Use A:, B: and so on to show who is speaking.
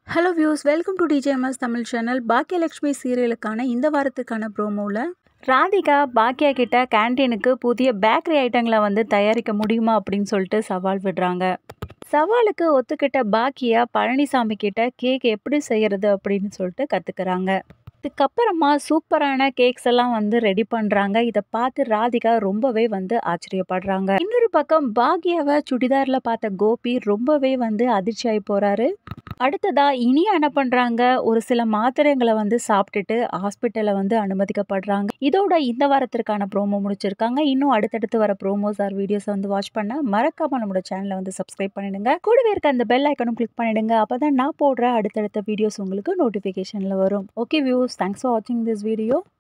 A: hello views welcome to DJMS Tamil channel Baakiyalakshmi சீரியலுக்கான இந்த வாரத்துக்கான ப்ரோமோவில் ராதிகா பாக்கியா கிட்ட கேன்டீனுக்கு புதிய பேக்கரி ஐட்டங்களை வந்து தயாரிக்க முடியுமா அப்படின்னு சொல்லிட்டு சவால் விடுறாங்க சவாலுக்கு ஒத்துக்கிட்ட பாக்கியா பழனிசாமி கிட்ட கேக் எப்படி செய்யறது அப்படின்னு சொல்லிட்டு கற்றுக்குறாங்க இதுக்கப்புறமா சூப்பரான கேக்ஸ் எல்லாம் வந்து ரெடி பண்ணுறாங்க இதை பார்த்து ராதிகா ரொம்பவே வந்து ஆச்சரியப்படுறாங்க இன்னொரு பக்கம் பாக்யாவை சுடிதாரில் பார்த்த கோபி ரொம்பவே வந்து அதிர்ச்சியாகி போகிறாரு அடுத்ததா இனி என்ன பண்ணுறாங்க ஒரு சில மாத்திரைகளை வந்து சாப்பிட்டுட்டு ஹாஸ்பிட்டலில் வந்து அனுமதிக்கப்படுறாங்க இதோட இந்த வாரத்திற்கான ப்ரோமோ முடிச்சிருக்காங்க இன்னும் அடுத்தடுத்து வர ப்ரோமோஸ் ஆர் வீடியோஸ் வந்து வாட்ச் பண்ண மறக்காம நம்மளோட சேனலை வந்து சப்ஸ்கிரைப் பண்ணிடுங்க கூடவே இருக்க அந்த பெல் ஐக்கனும் கிளிக் பண்ணிடுங்க அப்போ தான் நான் போடுற அடுத்தடுத்த வீடியோஸ் உங்களுக்கு நோட்டிஃபிகேஷனில் வரும் ஓகே வியூஸ் தேங்க்ஸ் ஃபார் வாட்சிங் திஸ் வீடியோ